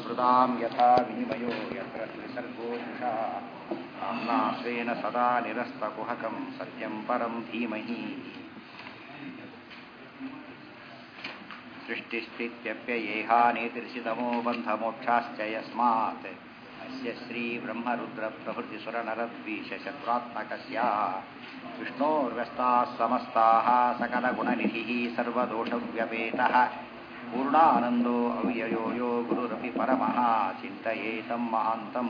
मृदां यथा विनिमयो यत्र त्रिसर्गो जुषा नाम्ना स्वेन सदा निरस्तकुहकं सत्यं परं धीमहि सृष्टिस्थित्यप्ययेहानेतिर्षितमो बन्धमोक्षाश्च यस्मात् अस्य श्रीब्रह्मरुद्रप्रभृतिसुरनरद्वीषशत्रात्मकस्य विष्णोर्व्यस्ताः समस्ताः सकलगुणनिधिः सर्वदोषव्यपेतः पूर्णानन्दो ಅವ್ಯಯೋ ಯೋ ಗುರುರಪಿ ಪರಮಃ ಚಿಂತಯೇತಂ ಮಹಾಂತಂ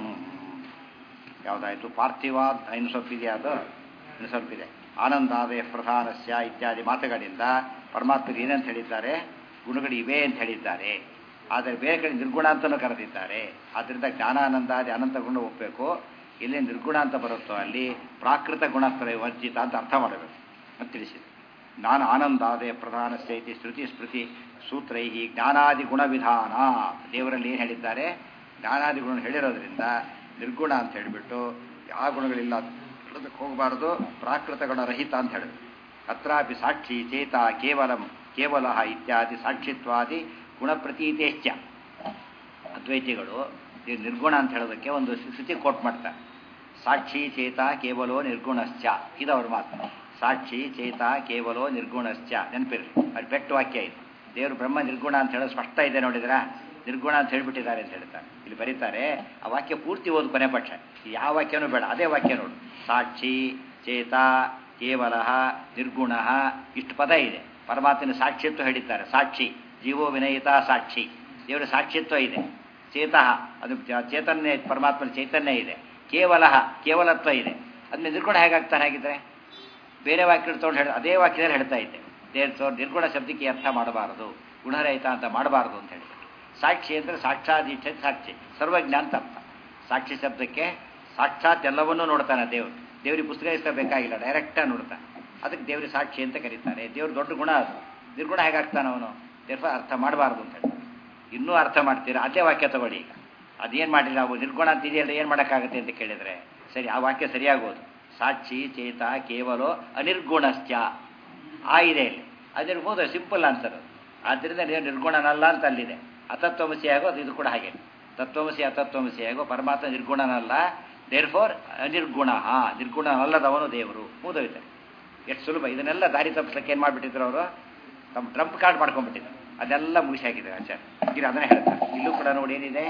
ಯಾವುದಾಯಿತು ಪಾರ್ಥಿವಾದ್ ಇನ್ನು ಸ್ವಲ್ಪಿದೆ ಅದು ಇನ್ನು ಸ್ವಲ್ಪಿದೆ ಆನಂದಾದಯ ಪ್ರಧಾನಸ್ಯ ಇತ್ಯಾದಿ ಮಾತುಗಳಿಂದ ಪರಮಾತ್ಮರು ಏನಂತ ಹೇಳಿದ್ದಾರೆ ಗುಣಗಳು ಇವೆ ಅಂತ ಹೇಳಿದ್ದಾರೆ ಆದರೆ ಬೇರೆ ಕಡೆ ನಿರ್ಗುಣ ಅಂತಲೂ ಕರೆದಿದ್ದಾರೆ ಆದ್ದರಿಂದ ಜ್ಞಾನಾನಂದಾದಿ ಅನಂತ ಗುಣ ಒಪ್ಪಬೇಕು ಎಲ್ಲಿ ನಿರ್ಗುಣ ಅಂತ ಬರುತ್ತೋ ಅಲ್ಲಿ ಪ್ರಾಕೃತ ಗುಣತ್ರಯ ವರ್ಜಿತ ಅಂತ ಅರ್ಥ ಮಾಡಬೇಕು ಅಂತ ತಿಳಿಸಿದೆ ಜ್ಞಾನ ಆನಂದಾದಯ ಪ್ರಧಾನಸ್ಯ ಇತಿ ಶ್ರುತಿ ಸ್ಮೃತಿ ಸೂತ್ರೈ ಜ್ಞಾನಾದಿ ಗುಣವಿಧಾನ ದೇವರಲ್ಲಿ ಏನು ಹೇಳಿದ್ದಾರೆ ಜ್ಞಾನಾದಿ ಗುಣ ಹೇಳಿರೋದ್ರಿಂದ ನಿರ್ಗುಣ ಅಂತ ಹೇಳಿಬಿಟ್ಟು ಆ ಗುಣಗಳಿಲ್ಲ ಅದಕ್ಕೆ ಹೋಗಬಾರದು ಪ್ರಾಕೃತ ಗುಣರಹಿತ ಅಂತ ಹೇಳಿದ್ರು ಅತ್ರಾಪಿ ಸಾಕ್ಷಿ ಚೇತ ಕೇವಲಂ ಕೇವಲ ಇತ್ಯಾದಿ ಸಾಕ್ಷಿತ್ವಾದಿ ಗುಣಪ್ರತೀತೇಶ್ಚ ಅದ್ವೈತಿಗಳು ಈ ನಿರ್ಗುಣ ಅಂತ ಹೇಳೋದಕ್ಕೆ ಒಂದು ಶ್ರುತಿ ಕೋಟ್ ಮಾಡ್ತಾರೆ ಸಾಕ್ಷಿ ಚೇತ ಕೇವಲೋ ನಿರ್ಗುಣಶ್ಚ ಇದು ಅವ್ರ ಮಾತು ಸಾಕ್ಷಿ ಚೇತ ಕೇವಲೋ ನಿರ್ಗುಣಶ್ಚ ನೆನಪಿರ್ರಿ ಅದು ಬೆಟ್ಟು ವಾಕ್ಯ ಇದು ದೇವರು ಬ್ರಹ್ಮ ನಿರ್ಗುಣ ಅಂತ ಹೇಳೋದು ಸ್ಪಷ್ಟ ಇದೆ ನೋಡಿದ್ರ ನಿರ್ಗುಣ ಅಂತ ಹೇಳ್ಬಿಟ್ಟಿದ್ದಾರೆ ಅಂತ ಹೇಳ್ತಾರೆ ಇಲ್ಲಿ ಬರೀತಾರೆ ಆ ವಾಕ್ಯ ಪೂರ್ತಿ ಓದು ಕೊನೆ ಪಕ್ಷ ಯಾವ ವಾಕ್ಯನೂ ಬೇಡ ಅದೇ ವಾಕ್ಯ ನೋಡು ಸಾಕ್ಷಿ ಚೇತ ಕೇವಲ ನಿರ್ಗುಣ ಇಷ್ಟು ಪದ ಇದೆ ಪರಮಾತ್ಮನ ಸಾಕ್ಷಿತ್ವ ಹೇಳಿದ್ದಾರೆ ಸಾಕ್ಷಿ ಜೀವೋ ವಿನಯಿತ ಸಾಕ್ಷಿ ದೇವರ ಸಾಕ್ಷಿತ್ವ ಇದೆ ಚೇತಃ ಅದು ಚೇತನ್ಯ ಪರಮಾತ್ಮನ ಚೈತನ್ಯ ಇದೆ ಕೇವಲ ಕೇವಲತ್ವ ಇದೆ ಅದನ್ನ ನಿರ್ಗುಣ ಹೇಗಾಗ್ತಾನೆ ಹಾಗಿದ್ರೆ ಬೇರೆ ವಾಕ್ಯ ತೊಗೊಂಡು ಹೇಳಿ ಅದೇ ವಾಕ್ಯದಲ್ಲಿ ಹೇಳ್ತಾ ಇದ್ದೆ ದೇವ್ರ ನಿರ್ಗುಣ ಶಬ್ದಕ್ಕೆ ಅರ್ಥ ಮಾಡಬಾರದು ಗುಣರಹಿತ ಅಂತ ಮಾಡಬಾರದು ಅಂತ ಹೇಳಿ ಸಾಕ್ಷಿ ಅಂದರೆ ಸಾಕ್ಷಾತ್ ಸಾಕ್ಷಿ ಸರ್ವಜ್ಞ ಅಂತ ಅರ್ಥ ಸಾಕ್ಷಿ ಶಬ್ದಕ್ಕೆ ಸಾಕ್ಷಾತ್ ಎಲ್ಲವನ್ನೂ ನೋಡ್ತಾನೆ ದೇವರು ದೇವ್ರಿಗೆ ಪುಸ್ತಕ ಇಷ್ಟ ಬೇಕಾಗಿಲ್ಲ ಡೈರೆಕ್ಟಾಗಿ ನೋಡ್ತಾನೆ ಅದಕ್ಕೆ ದೇವ್ರಿಗೆ ಸಾಕ್ಷಿ ಅಂತ ಕರೀತಾರೆ ದೇವ್ರ ದೊಡ್ಡ ಗುಣ ಅದು ನಿರ್ಗುಣ ಹೇಗಾಗ್ತಾನೆ ಅವನು ದೇವ್ರ ಅರ್ಥ ಮಾಡಬಾರ್ದು ಅಂತ ಹೇಳಿ ಇನ್ನೂ ಅರ್ಥ ಮಾಡ್ತೀರಾ ಅದೇ ವಾಕ್ಯ ತಗೊಳ್ಳಿ ಈಗ ಅದೇನು ಮಾಡಿಲ್ಲ ನಾವು ನಿರ್ಗುಣ ಅಂತ ಇದೆಯಲ್ಲ ಏನು ಮಾಡೋಕ್ಕಾಗತ್ತೆ ಅಂತ ಕೇಳಿದರೆ ಸರಿ ಆ ವಾಕ್ಯ ಸರಿಯಾಗೋದು ಸಾಕ್ಷಿ ಚೇತ ಕೇವಲೋ ಅನಿರ್ಗುಣಶ್ಚ ಆ ಇದೆ ಇಲ್ಲಿ ಅದಿರ್ಬೋದು ಸಿಂಪಲ್ ಆನ್ಸರ್ ಆದ್ದರಿಂದ ನೀವು ನಿರ್ಗುಣನಲ್ಲ ಅಂತ ಅಲ್ಲಿದೆ ಅತತ್ವಮಸಿ ಆಗೋ ಅದು ಇದು ಕೂಡ ಹಾಗೆ ತತ್ವಮಸಿ ಅತತ್ವಮಸಿ ಆಗೋ ಪರಮಾತ್ಮ ನಿರ್ಗುಣನಲ್ಲ ದೇರ್ ಫೋರ್ ಅನಿರ್ಗುಣ ನಿರ್ಗುಣನಲ್ಲದವನು ದೇವರು ಮುಗಿದೋಯ್ತಾರೆ ಎಷ್ಟು ಸುಲಭ ಇದನ್ನೆಲ್ಲ ದಾರಿ ತಪ್ಪಿಸಕ್ಕೆ ಏನು ಮಾಡಿಬಿಟ್ಟಿದ್ರು ಅವರು ತಮ್ಮ ಟ್ರಂಪ್ ಕಾರ್ಡ್ ಮಾಡ್ಕೊಂಡ್ಬಿಟ್ಟಿದ್ರು ಅದೆಲ್ಲ ಮುಗಿಸಿ ಹಾಕಿದ್ದಾರೆ ಆಚಾರ್ಯ ಈಗ ಅದನ್ನೇ ಹೇಳ್ತಾರೆ ಇಲ್ಲೂ ಕೂಡ ನೋಡಿ ಏನಿದೆ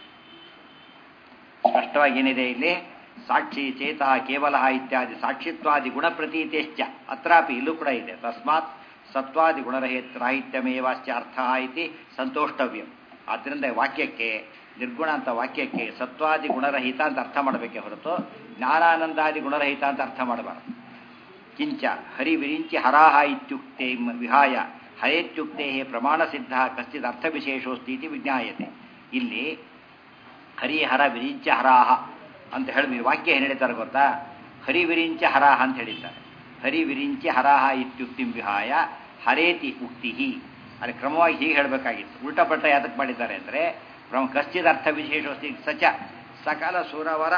ಸ್ಪಷ್ಟವಾಗಿ ಏನಿದೆ ಇಲ್ಲಿ ಸಾಕ್ಷಿ ಚೇತ ಕೇವಲ ಇತ್ಯಾದಿ ಸಾಕ್ಷಿತ್ವಾದಿ ಗುಣಪ್ರತೀತೇಶ್ಚ ಅತ್ರಾಪಿ ಇಲ್ಲೂ ಕೂಡ ಇದೆ ತಸ್ಮಾತ್ ಸತ್ವಾದಿ ಗುಣರಹಿತ ರಾಹಿತ್ಯಮೇವಾಶ್ಚ ಅರ್ಥ ಇತಿ ಸಂತೋಷ್ಟವ್ಯ ಆದ್ದರಿಂದ ವಾಕ್ಯಕ್ಕೆ ನಿರ್ಗುಣ ಅಂತ ವಾಕ್ಯಕ್ಕೆ ಸತ್ವಾದಿ ಗುಣರಹಿತ ಅಂತ ಅರ್ಥ ಮಾಡಬೇಕೆ ಹೊರತು ಜ್ಞಾನಾನಂದಾದಿ ಗುಣರಹಿತ ಅಂತ ಅರ್ಥ ಮಾಡಬಾರದು ಕಿಂಚ ಹರಿ ವಿರಿಂಚಿ ಹರಾಹ ಇತ್ಯುಕ್ತೆ ವಿಹಾಯ ಹರೇತ್ಯುಕ್ತೆ ಪ್ರಮಾಣ ಸಿದ್ಧ ಕಶ್ಚಿತ್ ಅರ್ಥವಿಶೇಷೋಸ್ತಿ ಇತಿ ವಿಜ್ಞಾಯತೆ ಇಲ್ಲಿ ಹರಿಹರ ವಿರಿಂಚ ಹರಾಹ ಅಂತ ಹೇಳಿದ್ವಿ ವಾಕ್ಯ ಏನು ಹೇಳಿದ್ದಾರೆ ಗೊತ್ತಾ ಹರಿ ವಿರಿಂಚ ಹರಾಹ ಅಂತ ಹೇಳಿದ್ದಾರೆ ಹರಿ ವಿರಿಂಚಿ ಹರಾಹ ಇತ್ಯುಕ್ತಿ ವಿಹಾಯ ಹರೇತಿ ಉಕ್ತಿ ಅಲ್ಲಿ ಕ್ರಮವಾಗಿ ಹೀಗೆ ಹೇಳಬೇಕಾಗಿತ್ತು ಉಲ್ಟಾ ಪಲ್ಟ ಯಾತಕ್ಕೆ ಮಾಡಿದ್ದಾರೆ ಅಂದರೆ ಕಶ್ಚಿದ ಅರ್ಥ ವಿಶೇಷೋಸ್ತಿ ಸಚ ಸಕಲ ಸುರವರ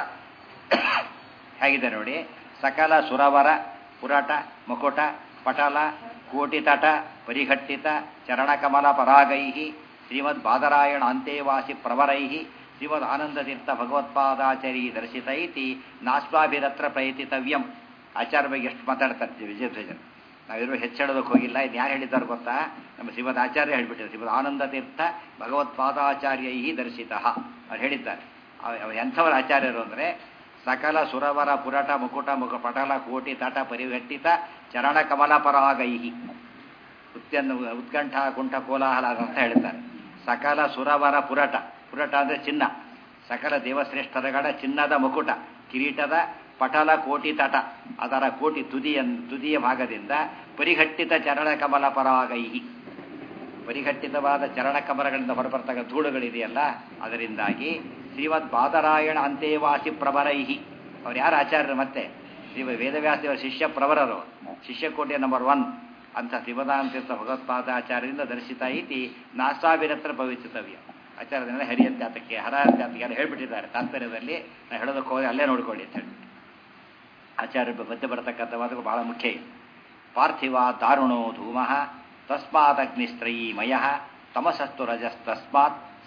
ಹೇಗಿದೆ ನೋಡಿ ಸಕಲ ಸುರವರ ಪುರಾಟ ಮಕುಟ ಪಟಲ ಕೋಟಿತಟ ಪರಿಘಟ್ಟಿತ ಚರಣಕಮಲ ಪರಾಗೈ ಶ್ರೀಮದ್ ಬಾದರಾಯಣ ಅಂತೇವಾಸಿ ಪ್ರವರೈ ಶ್ರೀಮದ್ ಆನಂದತೀರ್ಥ ಭಗವತ್ಪಾದಾಚಾರಿ ದರ್ಶಿತ ಇತಿ ನಾಸ್ವಾಭಿರತ್ರ ಪ್ರಯತಿತವ್ಯಂ ಆಚಾರ ಬಗ್ಗೆ ಎಷ್ಟು ಮಾತಾಡ್ತಾರೆ ವಿಜಯಧ್ವಜರು ನಾವಿರೋ ಹೆಚ್ಚಳೋದಕ್ಕೆ ಹೋಗಿಲ್ಲ ಇದು ಯಾರು ಹೇಳಿದ್ದಾರೆ ಗೊತ್ತಾ ನಮ್ಮ ಶ್ರೀಮದ್ ಆಚಾರ್ಯ ಹೇಳಿಬಿಟ್ಟಿದ್ದಾರೆ ಶ್ರೀಮದ್ ಆನಂದ ತೀರ್ಥ ಭಗವತ್ಪಾದಾಚಾರ್ಯ ಈ ದರ್ಶಿತ ಅವ್ರು ಹೇಳಿದ್ದಾರೆ ಅವ್ರು ಎಂಥವ್ರ ಆಚಾರ್ಯರು ಅಂದರೆ ಸಕಲ ಸುರವರ ಪುರಟ ಮುಕುಟ ಮುಖ ಪಟಲ ಕೋಟಿ ತಟ ಪರಿಘಟ್ಟಿತ ಚರಣ ಕಮಲ ಪರಾಗೈಹಿ ಉತ್ಯನ್ನ ಉತ್ಕಂಠ ಕುಂಠ ಕೋಲಾಹಲ ಅರ್ಥ ಹೇಳ್ತಾರೆ ಸಕಲ ಸುರವರ ಪುರಟ ಪುರಟ ಅಂದರೆ ಚಿನ್ನ ಸಕಲ ದೇವಶ್ರೇಷ್ಠರಗಳ ಚಿನ್ನದ ಮುಕುಟ ಕಿರೀಟದ ಪಟಲ ಕೋಟಿ ತಟ ಅದರ ಕೋಟಿ ತುದಿಯ ತುದಿಯ ಭಾಗದಿಂದ ಪರಿಘಟ್ಟಿತ ಚರಣ ಕಮಲ ಪರಾಗೈಹಿ ಪರಿಘಟ್ಟಿತವಾದ ಚರಣ ಕಮಲಗಳಿಂದ ಹೊರಬರ್ತಕ್ಕ ಧೂಳುಗಳಿದೆಯಲ್ಲ ಅದರಿಂದಾಗಿ ಶ್ರೀಮದ್ ಬಾದರಾಯಣ ಅಂತೇವಾಸಿ ಪ್ರಬರೈಹಿ ಅವ್ರು ಯಾರು ಆಚಾರ್ಯರು ಮತ್ತೆ ಶ್ರೀ ವೇದವ್ಯಾಸ ಶಿಷ್ಯ ಪ್ರವರರು ಶಿಷ್ಯಕೋಟೆಯ ನಂಬರ್ ಒನ್ ಅಂತ ಶ್ರೀಮದಾಂತೀರ್ಥ ಭಗವತ್ಪಾದಾಚಾರ್ಯರಿಂದ ದರ್ಶಿತ ಇತಿ ನಾಸಾಭಿರತ್ರ ಭವಿಷ್ಯತವ್ಯ ಆಚಾರ್ಯದಿಂದ ಹರಿಯಂತ್ಯಾತಕ್ಕೆ ಹರಾಂತ್ಯಾತಕ್ಕೆ ಎಲ್ಲ ಹೇಳ್ಬಿಟ್ಟಿದ್ದಾರೆ ತಾತ್ಪರ್ಯದಲ್ಲಿ ನಾ ಹೇಳೋದಕ್ಕೆ ಹೋಗಿ ಅಲ್ಲೇ ನೋಡ್ಕೊಳ್ಳಿ ಅಂತ ಹೇಳಿ ಆಚಾರ್ಯ ಮಧ್ಯೆ ಬರತಕ್ಕಂಥ ಮಾತುಗಳು ಬಹಳ ಮುಖ್ಯ ಇದೆ ಪಾರ್ಥಿವ ದಾರುಣೋ ಧೂಮ ತಸ್ಮಾತ್ ಅಗ್ನಿಸ್ತ್ರಯೀಮಯ ತಮಸಸ್ತು ರಜಸ್ತಸ್ಮಾತ್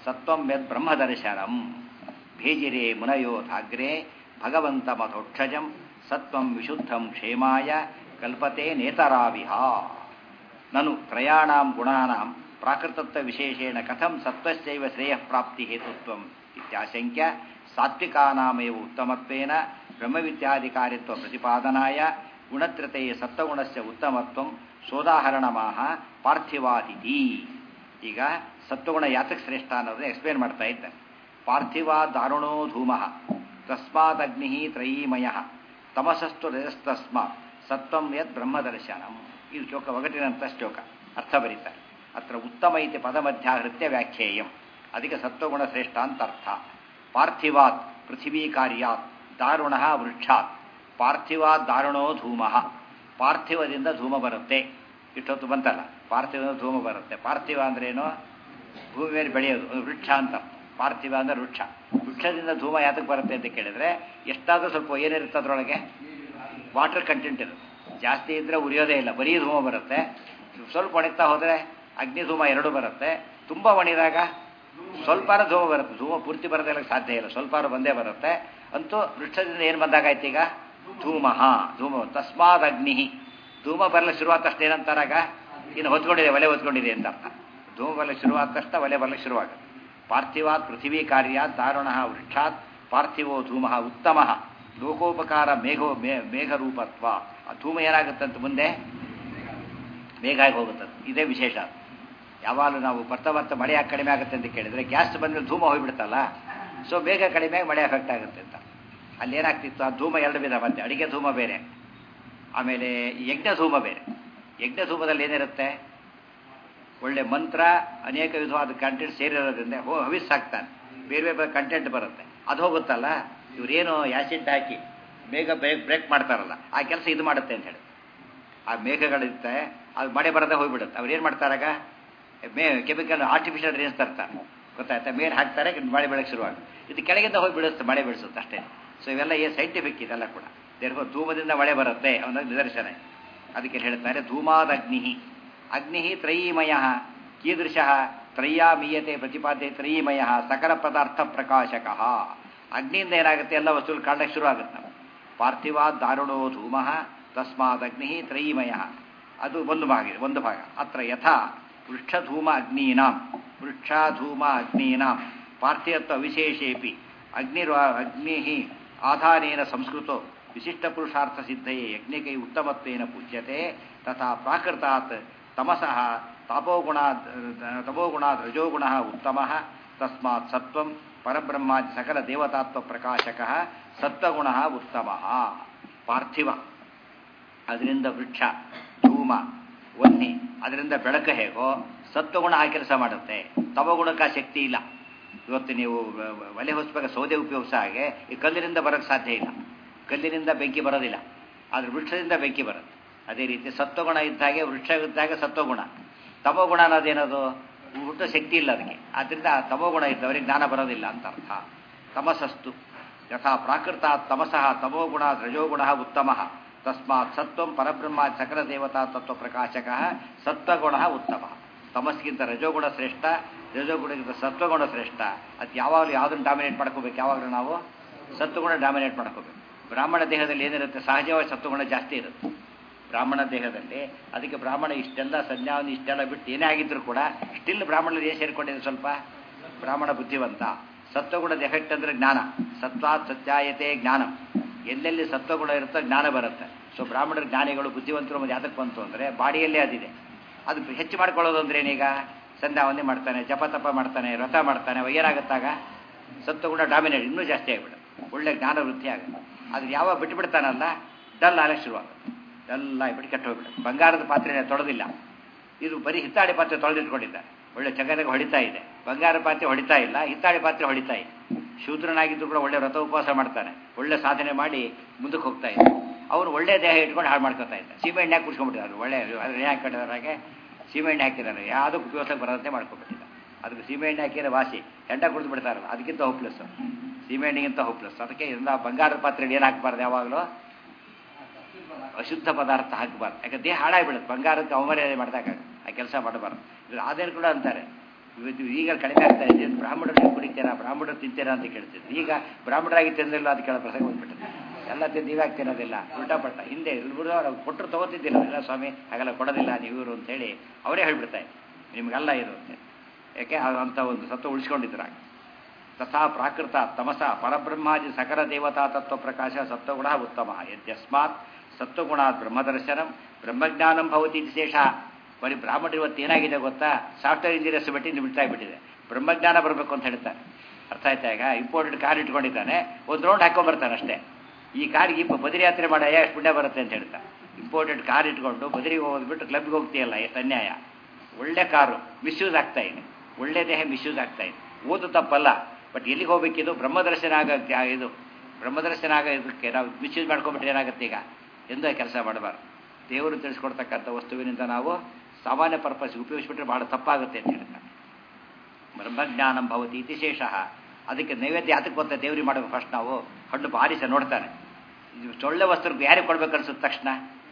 ಸತ್ವಂ ಯದ್ ಬ್ರಹ್ಮದರ್ಶನಂ ಭೇಜಿರೆ ಮುನಯೋಧಾಗ್ರೆ ಭಗವಂತ ಮಧೋಕ್ಷಜಂ ಸತ್ವಂ ವಿಶುದ್ಧಂ ಕ್ಷೇಮಾಯ ಕಲ್ಪತೆ ನೇತರಾವಿಹ ನನು ತ್ರಯಾಣಾಂ ಗುಣಾನಾಂ ಪ್ರಾಕೃತತ್ವ ವಿಶೇಷೇಣ ಕಥಂ ಸತ್ವಸ್ಯೈವ ಶ್ರೇಯ ಪ್ರಾಪ್ತಿ ಹೇತುತ್ವಂ ಇತ್ಯಾಶಂಕ್ಯ ಸಾತ್ವಿಕಾನಾಮೇವ ಉತ್ತಮತ್ವೇನ ಬ್ರಹ್ಮವಿದ್ಯಾಧಿಕಾರಿತ್ವ ಪ್ರತಿಪಾದನಾಯ ಗುಣತ್ರತೆಯ ಸತ್ವಗುಣಸ್ಯ ಉತ್ತಮತ್ವಂ ಸೋದಾಹರಣಮಾಹ ಪಾರ್ಥಿವಾದಿತಿ ಈಗ ಸತ್ವಗುಣ ಯಾತಕ್ಕೆ ಶ್ರೇಷ್ಠ ಅನ್ನೋದನ್ನ ಎಕ್ಸ್ಪ್ಲೇನ್ ಮಾಡ್ತಾ ಇದ್ದಾರೆ ಪಾರ್ಥಿವ ದಾರುಣೋ ಧೂಮ ತಸ್ಮಾದಗ್ನಿ ತ್ರಯೀಮಯ ತಮಸಸ್ತು ರಜಸ್ತಸ್ಮಾತ್ ಸತ್ವಂ ಯತ್ ಬ್ರಹ್ಮದರ್ಶನಂ ಇದು ಶ್ಲೋಕ ಒಗಟಿನಂಥ ಶ್ಲೋಕ ಅರ್ಥ ಬರೀತಾರೆ ಅತ್ರ ಉತ್ತಮ ಇತಿ ಪದಮಧ್ಯಾಹೃತ್ಯ ವ್ಯಾಖ್ಯೇಯಂ ಅದಕ್ಕೆ ಸತ್ವಗುಣ ಶ್ರೇಷ್ಠ ಅಂತ ಅರ್ಥ ಪಾರ್ಥಿವಾತ್ ಪೃಥಿವೀ ಕಾರ್ಯಾತ್ ದಾರುಣ ವೃಕ್ಷಾತ್ ಪಾರ್ಥಿವಾತ್ ದಾರುಣೋ ಧೂಮ ಪಾರ್ಥಿವದಿಂದ ಧೂಮ ಬರುತ್ತೆ ಇಷ್ಟೊತ್ತು ಬಂತಲ್ಲ ಪಾರ್ಥಿವದಿಂದ ಧೂಮ ಬರುತ್ತೆ ಪಾರ್ಥಿವ ಅಂದ್ರೇನು ಭೂಮಿ ಮೇಲೆ ಬೆಳೆಯೋದು ಅದು ವೃಕ್ಷ ಅಂತ ಪಾರ್ಥಿವ ಅಂದ್ರೆ ವೃಕ್ಷ ವೃಕ್ಷದಿಂದ ಧೂಮ ಯಾತಕ್ಕೆ ಬರುತ್ತೆ ಅಂತ ಕೇಳಿದ್ರೆ ಎಷ್ಟಾದರೂ ಸ್ವಲ್ಪ ಏನಿರುತ್ತೆ ಅದರೊಳಗೆ ವಾಟರ್ ಕಂಟೆಂಟ್ ಇರುತ್ತೆ ಜಾಸ್ತಿ ಇದ್ರೆ ಉರಿಯೋದೇ ಇಲ್ಲ ಬರೀ ಧೂಮ ಬರುತ್ತೆ ಸ್ವಲ್ಪ ಒಣಗ್ತಾ ಹೋದರೆ ಅಗ್ನಿ ಧೂಮ ಎರಡು ಬರುತ್ತೆ ತುಂಬ ಒಣಗಿದಾಗ ಸ್ವಲ್ಪಾರ ಧೂಮ ಬರುತ್ತೆ ಧೂಮ ಪೂರ್ತಿ ಬರೋದಿಲ್ಲ ಸಾಧ್ಯ ಇಲ್ಲ ಸ್ವಲ್ಪಾರು ಬಂದೇ ಬರುತ್ತೆ ಅಂತೂ ವೃಕ್ಷದಿಂದ ಏನು ಬಂದಾಗಾಯ್ತು ಈಗ ಧೂಮ ಧೂಮ ತಸ್ಮಾದ್ ಅಗ್ನಿ ಧೂಮ ಬರಲು ಶುರುವಾದ ತಕ್ಷಣ ಏನಂತಾರಾಗ ಇನ್ನು ಹೊತ್ಕೊಂಡಿದೆ ಒಲೆ ಹೊತ್ಕೊಂಡಿದೆ ಅಂತ ಅರ್ಥ ಧೂಮ ಬರಲು ಶುರುವಾದ ತಕ್ಷಣ ಒಲೆ ಬರಲಿಕ್ಕೆ ಶುರುವಾಗುತ್ತೆ ಪಾರ್ಥಿವಾತ್ ಪೃಥಿವೀ ಕಾರ್ಯ ದಾರುಣ ವೃಕ್ಷಾತ್ ಪಾರ್ಥಿವೋ ಧೂಮ ಉತ್ತಮ ಲೋಕೋಪಕಾರ ಮೇಘೋ ಮೇ ಮೇಘರೂಪತ್ವ ಆ ಧೂಮ ಏನಾಗುತ್ತಂತ ಮುಂದೆ ಬೇಗ ಆಗಿ ಹೋಗುತ್ತದೆ ಇದೇ ವಿಶೇಷ ಯಾವಾಗಲೂ ನಾವು ಬರ್ತಾ ಬರ್ತಾ ಮಳೆ ಯಾಕೆ ಕಡಿಮೆ ಆಗುತ್ತೆ ಅಂತ ಕೇಳಿದರೆ ಗ್ಯಾಸ್ ಬಂದರೆ ಧೂಮ ಹೋಗ್ಬಿಡ್ತಲ್ಲ ಸೊ ಬೇಗ ಕಡಿಮೆ ಆಗಿ ಮಳೆ ಎಫೆಕ್ಟ್ ಆಗುತ್ತೆ ಅಂತ ಅಲ್ಲಿ ಏನಾಗ್ತಿತ್ತು ಆ ಧೂಮ ಎರಡು ವಿಧ ಮತ್ತೆ ಅಡಿಗೆ ಧೂಮ ಬೇರೆ ಆಮೇಲೆ ಯಜ್ಞ ಧೂಮ ಬೇರೆ ಯಜ್ಞ ಧೂಮದಲ್ಲಿ ಏನಿರುತ್ತೆ ಒಳ್ಳೆ ಮಂತ್ರ ಅನೇಕ ವಿಧವಾದ ಕಂಟೆಂಟ್ ಸೇರಿರೋದ್ರಿಂದ ಹೋ ಹವಿಸ್ ಹಾಕ್ತಾನೆ ಬೇರೆ ಬೇರೆ ಕಂಟೆಂಟ್ ಬರುತ್ತೆ ಅದು ಹೋಗುತ್ತಲ್ಲ ಇವರೇನು ಆ್ಯಸಿಡ್ ಹಾಕಿ ಬೇಗ ಬ್ರೇಕ್ ಬ್ರೇಕ್ ಮಾಡ್ತಾರಲ್ಲ ಆ ಕೆಲಸ ಇದು ಮಾಡುತ್ತೆ ಅಂತ ಹೇಳಿ ಆ ಮೇಘಗಳಿರುತ್ತೆ ಅದು ಮಳೆ ಬರದೆ ಹೋಗ್ಬಿಡುತ್ತೆ ಅವ್ರು ಏನು ಮಾಡ್ತಾರಾಗ ಮೇ ಕೆಮಿಕಲ್ ಆರ್ಟಿಫಿಷಿಯಲ್ ರೇಂಜ್ ತರ್ತಾರೆ ಗೊತ್ತಾಯ್ತಾ ಮೇಲೆ ಹಾಕ್ತಾರೆ ಮಳೆ ಬೆಳಗ್ಗೆ ಶುರುವಾಗ ಇದು ಕೆಳಗಿಂದ ಹೋಗಿ ಬಿಡುತ್ತೆ ಮಳೆ ಬೆಳೆಸುತ್ತೆ ಅಷ್ಟೇ ಸೊ ಇವೆಲ್ಲ ಏನು ಸೈಂಟಿಫಿಕ್ ಇದೆಲ್ಲ ಕೂಡ ದೇರ್ಗೋ ಧೂಮದಿಂದ ಮಳೆ ಬರುತ್ತೆ ಅವನ ನಿದರ್ಶನ ಅದಕ್ಕೆ ಹೇಳ್ತಾರೆ ಧೂಮಾದ ಅಗ್ನಿ ಅಗ್ನಿ ತ್ರಯೀಮಯ ಕೀದೃಶ ತ್ರಯ್ಯಾಮೀಯತೆ ಪ್ರತಿಪಾದ್ಯ ತ್ರಯೀಮಯ ಸಕಲ ಪದಾರ್ಥ ಪ್ರಕಾಶಕ ಅಗ್ನಿಯಿಂದ ಏನಾಗುತ್ತೆ ಎಲ್ಲ ವಸ್ತುಗಳು ಕಾಣಕ್ಕೆ ಶುರು ಆಗುತ್ತೆ ನಾವು ಪಾರ್ಥಿವಾದ್ ದಾರುಣೋ ಧೂಮ ತಸ್ಮಾದ್ ಅಗ್ನಿ ತ್ರಯೀಮಯ ಅದು ಒಂದು ಭಾಗ ಇದೆ ಒಂದು ಭಾಗ ಅತ್ರ ಯಥಾ ವೃಕ್ಷಧೂಮ ಅಗ್ನೀನಾಂ ವೃಕ್ಷಾಧೂಮ ಅಗ್ನೀನಾಂ ಪಾರ್ಥಿಯತ್ವ ವಿಶೇಷೇಪಿ ಅಗ್ನಿರ್ ಅಗ್ನಿ ಆಧಾನೇನ ಸಂಸ್ಕೃತೋ ವಿಶಿಷ್ಟ ಪುರುಷಾರ್ಥ ಸಿದ್ಧಯೇ ಯಜ್ಞಕೈ ಉತ್ತಮತ್ವೇನ ಪೂಜ್ಯತೆ ತಥಾ ಪ್ರಾಕೃತಾತ್ ತಮಸಃ ತಾಪೋಗುಣ ತಮೋಗುಣಾದ್ ರಜೋಗುಣ ಉತ್ತಮ ತಸ್ಮಾತ್ ಸತ್ವಂ ಪರಬ್ರಹ್ಮಾದಿ ಸಕಲ ದೇವತಾತ್ವ ಪ್ರಕಾಶಕ ಸತ್ವಗುಣ ಉತ್ತಮ ಪಾರ್ಥಿವ ಅದರಿಂದ ವೃಕ್ಷ ಧೂಮ ವನ್ನಿ ಅದರಿಂದ ಬೆಳಕು ಹೇಗೋ ಸತ್ವಗುಣ ಆ ಕೆಲಸ ಮಾಡುತ್ತೆ ತಮಗುಣಕ್ಕೆ ಆ ಶಕ್ತಿ ಇಲ್ಲ ಇವತ್ತು ನೀವು ಒಲೆ ಹೊಸಬೇಕು ಸೌದೆ ಉಪಯೋಗಿಸ ಹಾಗೆ ಈ ಕಲ್ಲಿನಿಂದ ಬರೋಕ್ಕೆ ಸಾಧ್ಯ ಇಲ್ಲ ಕಲ್ಲಿನಿಂದ ಬೆಂಕಿ ಬರೋದಿಲ್ಲ ಆದರೆ ವೃಕ್ಷದಿಂದ ಬೆಂಕಿ ಬರುತ್ತೆ ಅದೇ ರೀತಿ ಸತ್ವಗುಣ ಇದ್ದಾಗೆ ವೃಕ್ಷ ಇದ್ದಾಗ ಸತ್ವಗುಣ ತಮೋಗುಣ ಅನ್ನೋದೇನದು ಹುಟ್ಟು ಶಕ್ತಿ ಇಲ್ಲ ಅದಕ್ಕೆ ಆದ್ದರಿಂದ ತಮೋಗುಣ ಇದ್ದವರಿಗೆ ಜ್ಞಾನ ಬರೋದಿಲ್ಲ ಅಂತ ಅರ್ಥ ತಮಸಸ್ತು ಯಥಾ ಪ್ರಾಕೃತ ತಮಸಃ ತಮೋಗುಣ ರಜೋಗುಣ ಉತ್ತಮ ತಸ್ಮಾತ್ ಸತ್ವಂ ಪರಬ್ರಹ್ಮ ಸಕಲ ದೇವತಾ ತತ್ವ ಪ್ರಕಾಶಕ ಸತ್ವಗುಣ ಉತ್ತಮ ತಮಸ್ಗಿಂತ ರಜೋಗುಣ ಶ್ರೇಷ್ಠ ರಜೋಗುಣಕ್ಕಿಂತ ಸತ್ವಗುಣ ಶ್ರೇಷ್ಠ ಅದು ಯಾವಾಗಲೂ ಯಾವುದನ್ನು ಡಾಮಿನೇಟ್ ಮಾಡ್ಕೋಬೇಕು ಯಾವಾಗಲೂ ನಾವು ಸತ್ವಗುಣ ಡಾಮಿನೇಟ್ ಮಾಡ್ಕೋಬೇಕು ಬ್ರಾಹ್ಮಣ ದೇಹದಲ್ಲಿ ಏನಿರುತ್ತೆ ಸಹಜವಾಗಿ ಸತ್ವಗುಣ ಜಾಸ್ತಿ ಇರುತ್ತೆ ಬ್ರಾಹ್ಮಣ ದೇಹದಲ್ಲಿ ಅದಕ್ಕೆ ಬ್ರಾಹ್ಮಣ ಇಷ್ಟೆಲ್ಲ ಸಂಜ್ಞಾವನ್ನು ಇಷ್ಟೆಲ್ಲ ಬಿಟ್ಟು ಏನೇ ಆಗಿದ್ರು ಕೂಡ ಸ್ಟಿಲ್ ಬ್ರಾಹ್ಮಣರು ಏನು ಸೇರಿಕೊಂಡಿದೆ ಸ್ವಲ್ಪ ಬ್ರಾಹ್ಮಣ ಬುದ್ಧಿವಂತ ಸತ್ವಗುಣದ ಎಫೆಕ್ಟ್ ಅಂದರೆ ಜ್ಞಾನ ಸತ್ವಾತ್ ಸತ್ಯಾಯತೆ ಜ್ಞಾನ ಎಲ್ಲೆಲ್ಲಿ ಸತ್ವಗುಣ ಇರುತ್ತೋ ಜ್ಞಾನ ಬರುತ್ತೆ ಸೊ ಬ್ರಾಹ್ಮಣರ ಜ್ಞಾನಿಗಳು ಬುದ್ಧಿವಂತರು ಮತ್ತು ಯಾತಕ್ಕೆ ಬಂತು ಅಂದರೆ ಬಾಡಿಯಲ್ಲೇ ಅದಿದೆ ಅದು ಹೆಚ್ಚು ಮಾಡ್ಕೊಳ್ಳೋದು ಅಂದ್ರೆ ಏನೀಗ ಸಂಧ್ಯಾವಂದಿ ಮಾಡ್ತಾನೆ ಜಪ ತಪ ಮಾಡ್ತಾನೆ ವ್ರತ ಮಾಡ್ತಾನೆ ಅವ ಏನಾಗುತ್ತಾಗ ಸತ್ವಗುಣ ಡಾಮಿನೇಟ್ ಇನ್ನೂ ಜಾಸ್ತಿ ಆಗಿಬಿಡುತ್ತೆ ಒಳ್ಳೆ ಜ್ಞಾನ ವೃದ್ಧಿ ಆಗುತ್ತೆ ಅದು ಯಾವಾಗ ಬಿಟ್ಟು ಬಿಡ್ತಾನಲ್ಲ ಡಲ್ ಆಗಕ್ಕೆ ಶುರುವಾಗುತ್ತೆ ಡಲ್ ಆಗಿಬಿಟ್ಟು ಕೆಟ್ಟು ಹೋಗ್ಬಿಡುತ್ತೆ ಬಂಗಾರದ ಪಾತ್ರೆ ತೊಳೆದಿಲ್ಲ ಇದು ಬರೀ ಹಿತ್ತಾಳಿ ಪಾತ್ರೆ ತೊಳೆದಿಟ್ಕೊಂಡಿದ್ದಾರೆ ಒಳ್ಳೆ ಚಗದಾಗ ಹೊಡಿತಾ ಇದೆ ಬಂಗಾರ ಪಾತ್ರೆ ಹೊಡಿತಾ ಇಲ್ಲ ಹಿತ್ತಾಳಿ ಪಾತ್ರೆ ಹೊಡಿತಾ ಇದೆ ಶೂದ್ರನಾಗಿದ್ದು ಕೂಡ ಒಳ್ಳೆ ವ್ರತ ಉಪವಾಸ ಮಾಡ್ತಾನೆ ಒಳ್ಳೆ ಸಾಧನೆ ಮಾಡಿ ಮುಂದಕ್ಕೆ ಹೋಗ್ತಾ ಇದ್ದ ಅವನು ಒಳ್ಳೆ ದೇಹ ಇಟ್ಕೊಂಡು ಹಾಳು ಮಾಡ್ಕೊತಾ ಇದ್ದ ಸೀಮೆ ಎಣ್ಣೆ ಹಾಕಿ ಕುಡ್ಸ್ಕೊಂಡ್ಬಿಟ್ಟಿದ್ದಾರೆ ಒಳ್ಳೆ ಎಣ್ಣೆ ಹಾಕಿದಾರೆ ಸೀಮೆ ಎಣ್ಣೆ ಹಾಕಿದ್ದಾರೆ ಯಾವುದಕ್ಕೂ ಉಪಯೋಗಕ್ಕೆ ಬರೋದಂತೆ ಮಾಡ್ಕೊಬಿಟ್ಟಿದ್ದ ಅದಕ್ಕೆ ಸೀಮೆ ಎಣ್ಣೆ ಹಾಕಿದ್ರೆ ವಾಸಿ ಹೆಂಡ ಕುಡಿದು ಬಿಡ್ತಾರಲ್ಲ ಅದಕ್ಕಿಂತ ಹೋಪ್ಲೆಸ್ ಸೀಮೆ ಎಣ್ಣೆಗಿಂತ ಹೋಪ್ಲೆಸ್ ಅದಕ್ಕೆ ಇದರಿಂದ ಬಂಗಾರದ ಪಾತ್ರೆಯಲ್ಲಿ ಏನು ಹಾಕಬಾರ್ದು ಯಾವಾಗಲೂ ಅಶುದ್ಧ ಪದಾರ್ಥ ಹಾಕಬಾರ್ದು ಯಾಕೆ ದೇಹ ಹಾಳಾಗಿಬಿಡುತ್ತೆ ಬಂಗಾರಕ್ಕೆ ಅವಮರ್ಯಾದೆ ಮಾಡಿದಾಗ ಆ ಕೆಲಸ ಮಾಡಬಾರ್ದು ಇದ್ರ ಆದೇನು ಕೂಡ ಅಂತಾರೆ ಇವತ್ತು ಈಗ ಕಡಿಮೆ ಆಗ್ತಾ ಇದೆ ಬ್ರಾಹ್ಮಣರು ನೀವು ಕುಡಿತೀರಾ ಬ್ರಾಹ್ಮಣರು ತಿಂತೀರಾ ಅಂತ ಕೇಳ್ತಿದ್ರು ಈಗ ಬ್ರಾಹ್ಮಣರಾಗಿ ತಿಂದಿಲ್ಲ ಅಂತ ಕೇಳೋ ಪ್ರಸಂಗ ಬಂದ್ಬಿಟ್ಟಿದೆ ಎಲ್ಲ ತಿಂದು ನೀವ್ಯಾಕೆ ತಿನ್ನೋದಿಲ್ಲ ಉಲ್ಟಾ ಪಟ್ಟ ಹಿಂದೆ ಇಲ್ಬಿಡು ಅವ್ರು ಕೊಟ್ಟರು ತಗೋತಿದ್ದಿಲ್ಲ ಇಲ್ಲ ಸ್ವಾಮಿ ಹಾಗೆಲ್ಲ ಕೊಡೋದಿಲ್ಲ ನೀವು ಇವರು ಅಂತೇಳಿ ಅವರೇ ಹೇಳ್ಬಿಡ್ತಾರೆ ನಿಮಗೆಲ್ಲ ಇದು ಅಂತ ಯಾಕೆ ಅಂತ ಒಂದು ಸತ್ವ ಉಳಿಸ್ಕೊಂಡಿದ್ರಾಗ ತಥಾ ಪ್ರಾಕೃತ ತಮಸ ಪರಬ್ರಹ್ಮಾದಿ ಸಕಲ ದೇವತಾ ತತ್ವ ಪ್ರಕಾಶ ಸತ್ವಗುಣ ಉತ್ತಮ ಯದ್ಯಸ್ಮಾತ್ ಸತ್ವಗುಣಾತ್ ಬ್ರಹ್ಮದರ್ಶನಂ ಬ್ರಹ್ಮಜ್ಞಾನಂ ಭವತಿ ವಿಶೇಷ ಬರೀ ಬ್ರಾಹ್ಮಣರು ಇವತ್ತು ಏನಾಗಿದೆ ಗೊತ್ತಾ ಸಾಫ್ಟ್ವೇರ್ ಇಂಜಿನಿಯರ್ಸ್ ಬಿಟ್ಟು ಇನ್ನು ಬಿಡ್ತಾ ಬಿಟ್ಟಿದೆ ಬ್ರಹ್ಮಜ್ಞಾನ ಬರಬೇಕು ಅಂತ ಹೇಳ್ತಾರೆ ಅರ್ಥ ಆಯ್ತಾ ಈಗ ಇಂಪೋರ್ಟೆಡ್ ಕಾರ್ ಇಟ್ಕೊಂಡಿದ್ದಾನೆ ಒಂದು ರೌಂಡ್ ಹಾಕೊಂಡ್ಬರ್ತಾನೆ ಅಷ್ಟೇ ಈ ಕಾರಿಗೆ ಇಪ್ಪ ಬದರಿ ಯಾತ್ರೆ ಮಾಡಯ್ಯ ಎಷ್ಟು ಪುಣ್ಯ ಬರುತ್ತೆ ಅಂತ ಹೇಳ್ತಾರೆ ಇಂಪೋರ್ಟೆಡ್ ಕಾರ್ ಇಟ್ಕೊಂಡು ಬದರಿಗೆ ಹೋದ್ಬಿಟ್ಟು ಕ್ಲಬ್ಗೆ ಹೋಗ್ತೀಯಲ್ಲ ಎಷ್ಟು ಅನ್ಯಾಯ ಒಳ್ಳೆ ಕಾರು ಮಿಸ್ಯೂಸ್ ಆಗ್ತಾ ಇದೆ ಒಳ್ಳೆ ದೇಹ ಮಿಸ್ಯೂಸ್ ಆಗ್ತಾ ಇದೆ ಓದು ತಪ್ಪಲ್ಲ ಬಟ್ ಎಲ್ಲಿಗೆ ಹೋಗ್ಬೇಕಿದು ಬ್ರಹ್ಮದರ್ಶನ ಆಗ ಇದು ಬ್ರಹ್ಮದರ್ಶನ ಆಗ ಇದಕ್ಕೆ ನಾವು ಮಿಸ್ಯೂಸ್ ಮಾಡ್ಕೊಂಡ್ಬಿಟ್ರೆ ಏನಾಗುತ್ತೆ ಈಗ ಎಂದೂ ಕೆಲಸ ಮಾಡಬಾರ್ದು ದೇವರು ತಿಳಿಸ್ಕೊಡ್ತಕ್ಕಂಥ ವಸ್ತುವಿನಿಂದ ನಾವು ಸಾಮಾನ್ಯ ಪರ್ಪಸ್ ಉಪಯೋಗಿಸ್ಬಿಟ್ರೆ ಬಹಳ ತಪ್ಪಾಗುತ್ತೆ ಅಂತ ಹೇಳ್ತಾರೆ ಬ್ರಹ್ಮಜ್ಞಾನಂ ಭವತಿ ಇತಿಶೇಷ ಅದಕ್ಕೆ ನೈವೇದ್ಯ ಅದಕ್ಕೆ ಗೊತ್ತ ದೇವ್ರಿಗೆ ಮಾಡಬೇಕು ಫಸ್ಟ್ ನಾವು ಹಣ್ಣು ಬಾರಿಸ ನೋಡ್ತಾನೆ ಇದು ಒಳ್ಳೆ ವಸ್ತು ಯಾರಿಗೆ ಕೊಡ್ಬೇಕು ಅನ್ಸುತ್ತೆ ತಕ್ಷಣ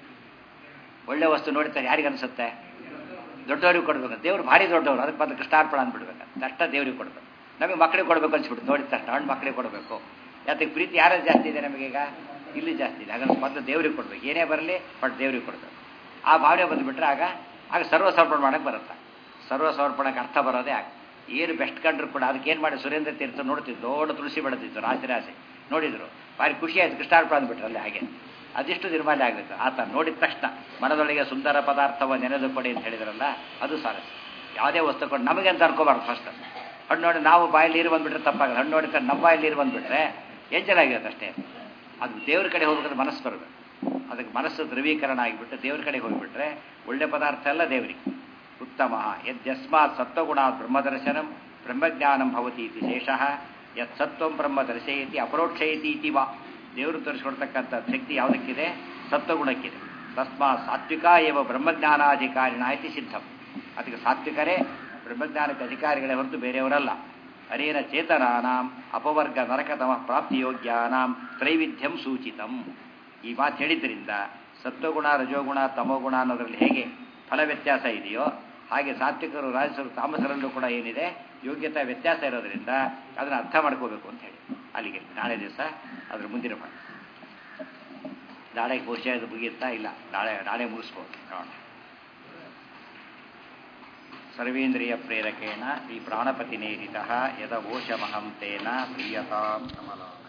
ಒಳ್ಳೆ ವಸ್ತು ನೋಡ್ತಾರೆ ಯಾರಿಗೆ ಅನ್ಸುತ್ತೆ ದೊಡ್ಡವ್ರಿಗೆ ಕೊಡ್ಬೇಕು ದೇವ್ರು ಭಾರಿ ದೊಡ್ಡವರು ಅದಕ್ಕೆ ಬಂದು ಕೃಷ್ಣಾರ್ಪಣ ಅಂದ್ಬಿಡ್ಬೇಕು ತಕ್ಷಣ ದೇವ್ರಿಗೆ ಕೊಡ್ಬೇಕು ನಮಗೆ ಮಕ್ಕಳಿಗೆ ಕೊಡ್ಬೇಕು ಅನ್ಸ್ಬಿಟ್ಟು ನೋಡಿದ ತಕ್ಷಣ ಹಣ್ಣು ಮಕ್ಕಳಿಗೆ ಕೊಡಬೇಕು ಯಾತಕ್ಕೆ ಪ್ರೀತಿ ಯಾರು ಜಾಸ್ತಿ ಇದೆ ನಮಗೀಗ ಇಲ್ಲಿ ಜಾಸ್ತಿ ಇದೆ ಹಾಗಾದ್ರೆ ಮೊದಲು ದೇವ್ರಿಗೆ ಕೊಡ್ಬೇಕು ಏನೇ ಬರಲಿ ಬಟ್ ದೇವ್ರಿಗೆ ಕೊಡ್ಬೇಕು ಆ ಭಾವನೆ ಬಂದುಬಿಟ್ರೆ ಆಗ ಆಗ ಸರ್ವ ಸಮರ್ಪಣೆ ಮಾಡಕ್ಕೆ ಬರುತ್ತೆ ಸರ್ವ ಸಮರ್ಪಣಕ್ಕೆ ಅರ್ಥ ಬರೋದೇ ಆಗ ಏನು ಬೆಸ್ಟ್ ಕಂಡ್ರು ಕೂಡ ಅದಕ್ಕೆ ಏನು ಮಾಡಿ ಸುರೇಂದ್ರ ತೀರ್ಥ ನೋಡ್ತಿದ್ದು ದೊಡ್ಡ ತುಳಸಿ ಬೆಳೆದಿತ್ತು ರಾಶಿ ರಾಶಿ ನೋಡಿದ್ರು ಭಾರಿ ಖುಷಿ ಆಯ್ತು ಕೃಷ್ಣಾರ್ಪಣ ಅಂದ್ಬಿಟ್ರು ಅಲ್ಲಿ ಹಾಗೆ ಅದಿಷ್ಟು ನಿರ್ಮಾಲ್ಯ ಆಗಬೇಕು ಆತ ನೋಡಿದ ತಕ್ಷಣ ಮನದೊಳಗೆ ಸುಂದರ ಪದಾರ್ಥವ ನೆನೆದು ಕೊಡಿ ಅಂತ ಹೇಳಿದ್ರಲ್ಲ ಅದು ಸಾರಸ್ ಯಾವುದೇ ವಸ್ತು ಕೊಟ್ಟು ನಮಗೆ ಅಂತ ಅನ್ಕೋಬಾರ್ದು ಫಸ್ಟ್ ಹಣ್ಣು ನೋಡಿ ನಾವು ಬಾಯಲ್ಲಿ ನೀರು ಬಂದುಬಿಟ್ರೆ ತಪ್ಪಾಗಲ್ಲ ಹಣ್ಣು ನೋಡಿದ್ರೆ ನಮ್ಮ ಬಾಯಲ್ಲಿ ನೀರು ಬಂದುಬಿಟ್ರೆ ಏನು ಚೆನ್ನಾಗಿರುತ್ತೆ ಅಷ್ಟೇ ಅದು ದೇವ್ರ ಕಡೆ ಹೋಗ್ಬೇಕಾದ್ರೆ ಮನಸ್ಸು ಬರಬೇಕು ಅದಕ್ಕೆ ಮನಸ್ಸು ಧ್ರುವೀಕರಣ ಆಗಿಬಿಟ್ಟು ದೇವ್ರ ಕಡೆಗೆ ಹೋಗಿಬಿಟ್ರೆ ಒಳ್ಳೆ ಪದಾರ್ಥ ಎಲ್ಲ ದೇವರಿಗೆ ಉತ್ತಮ ಯದ್ಯಸ್ಮಾತ್ ಸತ್ವಗುಣ ಬ್ರಹ್ಮದರ್ಶನಂ ಬ್ರಹ್ಮಜ್ಞಾನಂ ಭವತಿ ಇತಿ ಶೇಷಃ ಯತ್ ಸತ್ವಂ ಬ್ರಹ್ಮ ದರ್ಶಯತಿ ಅಪರೋಕ್ಷಯತಿ ಇತಿ ವಾ ದೇವರು ತೋರಿಸ್ಕೊಡ್ತಕ್ಕಂಥ ಶಕ್ತಿ ಯಾವುದಕ್ಕಿದೆ ಸತ್ವಗುಣಕ್ಕಿದೆ ತಸ್ಮಾತ್ ಸಾತ್ವಿಕ ಏವ ಬ್ರಹ್ಮಜ್ಞಾನಾಧಿಕಾರಿಣ ಇತಿ ಸಿದ್ಧಂ ಅದಕ್ಕೆ ಸಾತ್ವಿಕರೇ ಬ್ರಹ್ಮಜ್ಞಾನಕ್ಕೆ ಅಧಿಕಾರಿಗಳೇ ಹೊರತು ಬೇರೆಯವರಲ್ಲ ಅನೇನ ಚೇತನಾನಾಂ ಅಪವರ್ಗ ನರಕತಮ ಪ್ರಾಪ್ತಿಯೋಗ್ಯಾನಾಂ ತ್ರೈವಿಧ್ಯಂ ಸೂಚಿತಂ ಈ ಮಾತು ಹೇಳಿದ್ರಿಂದ ಸತ್ವಗುಣ ರಜೋಗುಣ ತಮೋಗುಣ ಅನ್ನೋದ್ರಲ್ಲಿ ಹೇಗೆ ಫಲ ವ್ಯತ್ಯಾಸ ಇದೆಯೋ ಹಾಗೆ ಸಾತ್ವಿಕರು ರಾಜಸರು ತಾಮಸರಲ್ಲೂ ಕೂಡ ಏನಿದೆ ಯೋಗ್ಯತಾ ವ್ಯತ್ಯಾಸ ಇರೋದ್ರಿಂದ ಅದನ್ನು ಅರ್ಥ ಮಾಡ್ಕೋಬೇಕು ಅಂತ ಹೇಳಿ ಅಲ್ಲಿಗೆ ನಾಳೆ ದಿವಸ ಅದ್ರ ಮುಂದಿನ ಪಾಠ ನಾಳೆ ಬಹುಶಃ ಇದು ಮುಗಿಯುತ್ತಾ ಇಲ್ಲ ನಾಳೆ ನಾಳೆ ಮುಗಿಸ್ಬೋದು ನೋಡೋಣ ಸರ್ವೇಂದ್ರಿಯ ಪ್ರೇರಕೇಣ ಈ ಪ್ರಾಣಪತಿನೇರಿತ ಯದ ಓಶಮಹಂ ತೇನ ಪ್ರಿಯತಾಂ ಕಮಲ